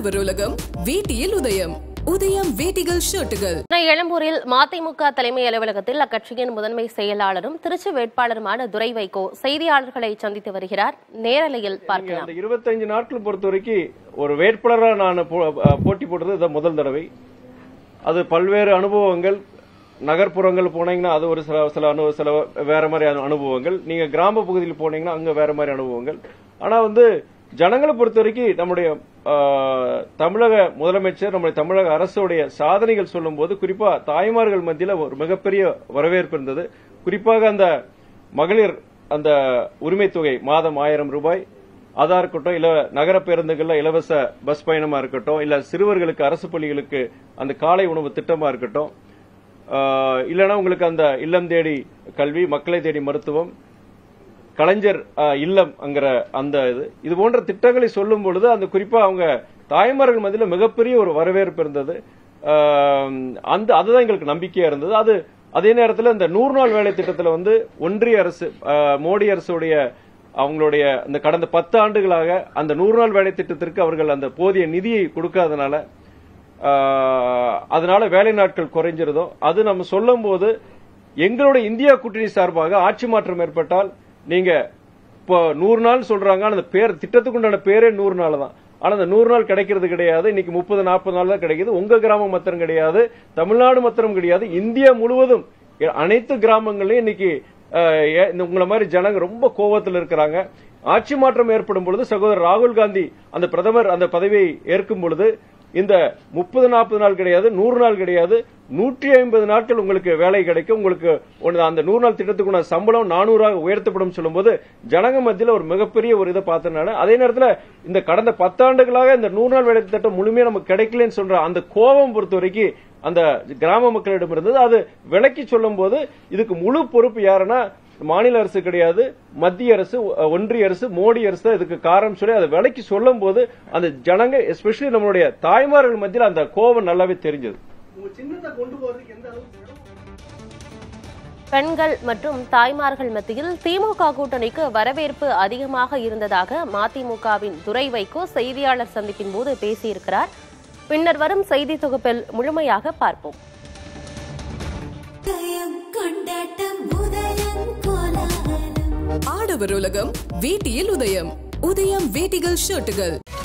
ஆடவர் உலகம் வேட்டியில் உதயம் உதயம் வேட்டிகள் ஷர்ட்டுகள் சென்னை எழும்பூரில் மதிமுக தலைமை அலுவலகத்தில் அக்கட்சியின் முதன்மை செயலாளரும் திருச்சி வேட்பாளருமான துரை வைகோ செய்தியாளர்களை சந்தித்து வருகிறார் நேரலையில் பார்க்கலாம் அந்த இருபத்தஞ்சு நாட்கள் பொறுத்த வரைக்கும் ஒரு வேட்பாளராக நான் போ- அஹ் போட்டி போடுறது இதான் முதல் தடவை அது பல்வேறு அனுபவங்கள் நகர்ப்புறங்கள் போனீங்கன்னா அது ஒரு சில சில அனு சில வேற மாதிரி அனு- அனுபவங்கள் நீங்க கிராம பகுதியில் போனீங்கன்னா அங்க வேற மாதிரி அனுபவங்கள் ஆனா வந்து ஜனங்களை பொறுத்த வரைக்கும் நம்முடைய ஆஹ், தமிழக முதலமைச்சர் நம்முடைய தமிழக அரசுடைய சாதனைகள் சொல்லும்போது குறிப்பா தாய்மார்கள் மத்தியில ஒரு மிகப்பெரிய வரவேற்பு இருந்தது குறிப்பாக அந்த மகளிர் அந்த உரிமை தொகை மாதம் ஆயிரம் ரூபாய் அதா இருக்கட்டும் இல்ல நகர பேருந்துகள்ல இலவச பஸ் பயணமா இருக்கட்டும் இல்ல சிறுவர்களுக்கு அரசு பள்ளிகளுக்கு அந்த காலை உணவு திட்டமா இருக்கட்டும் ஆஹ் இல்லைன்னா உங்களுக்கு அந்த இல்லம் தேடி கல்வி மக்களை தேடி மருத்துவம் கலைஞர் ஆஹ், இல்லம் அங்கிற அந்த இது இது போன்ற திட்டங்களை சொல்லும் பொழுது அந்த குறிப்பா அவங்க தாய்மார்கள் மத்தியில் மிகப்பெரிய ஒரு வரவேற்பு இருந்தது ஆஹ், அந்த அதுதான் எங்களுக்கு நம்பிக்கையா இருந்தது அது அதே நேரத்தில் இந்த நூறு நாள் வேலை திட்டத்தில் வந்து ஒன்றிய அரசு ஆஹ், மோடி அரசுடைய அவங்களுடைய இந்த கடந்த பத்து ஆண்டுகளாக அந்த நூறு நாள் வேலை திட்டத்திற்கு அவர்கள் அந்த போதிய நிதியை கொடுக்காதனால ஆஹ், அதனால வேலை நாட்கள் குறைஞ்சிருதோ அது நம்ம சொல்லும் போது எங்களுடைய இந்தியா கூட்டணி சார்பாக ஆட்சி மாற்றம் ஏற்பட்டால் நீங்க இப்போ நூறு நாள் சொல்றாங்க ஆனா அந்த பேர் திட்டத்துக்கு உண்டான பேரே நூறு நாள் தான் ஆனா அந்த நூறு நாள் கிடைக்கிறது கிடையாது இன்னைக்கு முப்பது நாற்பது நாள் தான் கிடைக்குது உங்க கிராமம் மாத்திரம் கிடையாது தமிழ்நாடு மாத்திரம் கிடையாது இந்தியா முழுவதும் எ- அனைத்து கிராமங்களையும் இன்னைக்கு அஹ், ஏ- இந்த உங்களை மாதிரி ஜனங்க ரொம்ப கோவத்தில் இருக்கிறாங்க ஆட்சி மாற்றம் ஏற்படும் பொழுது சகோதரர் ராகுல் காந்தி அந்த பிரதமர் அந்த பதவியை ஏற்கும் பொழுது இந்த முப்பது நாற்பது நாள் கிடையாது நூறு நாள் கிடையாது நூற்றி ஐம்பது நாட்கள் உங்களுக்கு வேலை கிடைக்கும் உங்களுக்கு ஒண்ணு அந்த நூறு நாள் திட்டத்துக்குள்ள சம்பளம் நானூறாக உயர்த்தப்படும் சொல்லும்போது ஜனங்க மத்தியில் ஒரு மிகப்பெரிய ஒரு இதை பார்த்தேன் நானு. அதே நேரத்தில் இந்த கடந்த பத்தாண்டுகளாக இந்த நூறு நாள் வேலை திட்டம் முழுமையா நமக்கு கிடைக்கலன்னு சொல்ற அந்த கோபம் பொறுத்த வரைக்கும் அந்த கிராம மக்களிடம் இருந்தது அது விலக்கி சொல்லும் போது இதுக்கு முழு பொறுப்பு யாருன்னா மாநில அரசு கிடையாது மத்திய அரசு அஹ், ஒன்றிய அரசு மோடி அரசு தான் இதுக்கு காரணம் சொல்லி அதை விலைக்கு சொல்லும் போது அந்த ஜனங்க எஸ்பெஷலி நம்மளுடைய தாய்மார்கள் மத்தியில் அந்த கோபம் நல்லாவே தெரிஞ்சது உங்க சின்னத்தை கொண்டு போறதுக்கு எந்த அளவுக்கு பெண்கள் மற்றும் தாய்மார்கள் மத்தியில் திமுக கூட்டணிக்கு வரவேற்பு அதிகமாக இருந்ததாக மதிமுகவின் துரை வைகோ செய்தியாளர் சந்திப்பின் போது பேசியிருக்கிறார் பின்னர் வரும் செய்தி தொகுப்பில் முழுமையாக பார்ப்போம் உதயம் கொண்டாட்டம் உதயம் கோலாகலம் ஆடவர் உலகம் வேட்டியில் உதயம் உதயம் வேட்டிகள் ஷர்ட்டுகள்